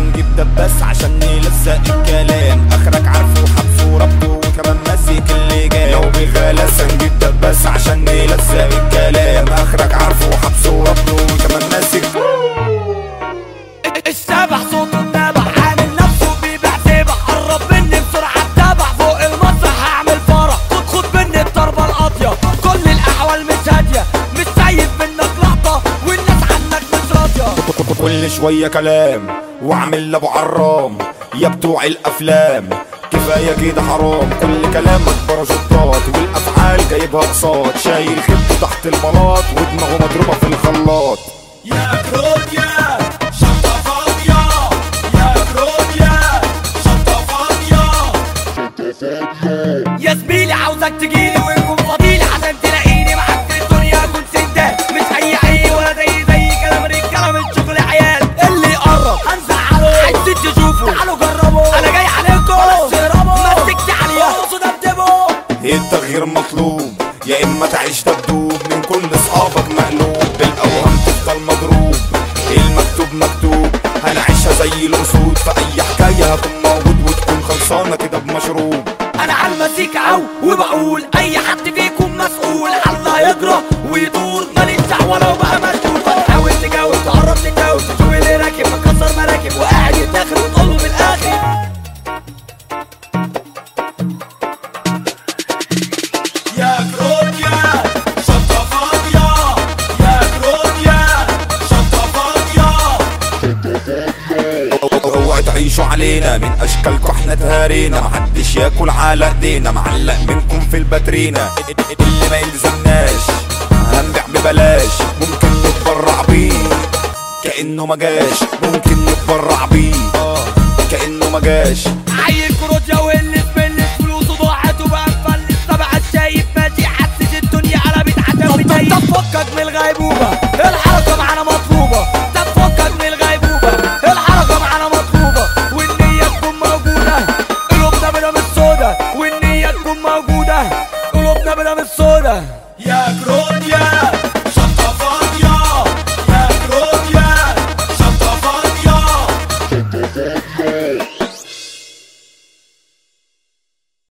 نجيب دباس عشان نلزق الكلام اخرك عارفه وحبسه وربطه وكمان ماسك اللجام لو بغلاسة نجيب دباس عشان نلزق الكلام اخرك عارفه وحبسه وربطه وكمان ماسك السبع صوته النبح عامل نفسه بيبيع سبح قرب مني بسرعة اتبع فوق المسرح هعمل فرح خد خد مني الضربة القاضية كل الأحوال مش هادية مش سايب منك لقطة والناس عنك مش راضية كل شوية كلام واعمل ابو عرام يا بتوع الافلام كفاية كده حرام كل كلامك باراشوتات والافعال جايبها قصاد شايل خيبته تحت البلاط ودماغه مضروبة في الخلاط يا كروديا شنطة فاضية يا كروديا شنطة فاضية يا زميلي عاوزك تجيلي ويكون فضيلي عشان تلاقيني معاك في الدنيا كنت سندان مش اي اي ولا زي زي كلام رجاله من شغل عيال اللي يقرب هنزعله عايزين تشوفوا تعالوا جربوا انا جاي عليكم مسكت عليا بصوا دبدبوا التغيير مطلوب يا اما تعيش تبدوب من كل اصحابك مقلوب بالاوهام تفضل مضروب المكتوب مكتوب هنعيشها زي الاسود في اي حكايه هكون موجود وتكون خلصانه كده بمشروب انا على المزيكا او وبقول اي حد فيكم مسؤول الله يجرى ويدور ماليش دعوه لو بقى مشغول فتحاول تجاوب تقرب تتجاوب تشوف اللي راكب مكسر مراكب وقاعد يتاخد وتقول له من الاخر يا كروديا شنطة فاضية يا كروديا شنطة فاضية اوعى تعيشوا علينا من اشكالكم احنا تهارينا محدش ياكل على ايدينا معلق منكم في الباترينا اللي ما يلزمناش هنبيع ببلاش ممكن نتبرع بيه كانه ما جاش ممكن نتبرع بيه اه كانه ما جاش عيل كروتيا واللي تبلت فلوسه ضاعت وبقى مفلس طبعا شايف ماشي حسس الدنيا قلبت عتب طب طب فكك من الغيبوبة الحركة معانا مطلوبة طب فكك من الغيبوبة الحركة معانا مطلوبة والنية تكون موجودة قلوبنا بلا مش سودا والنية تكون موجودة قلوبنا بلا مش سودا يا كروتيا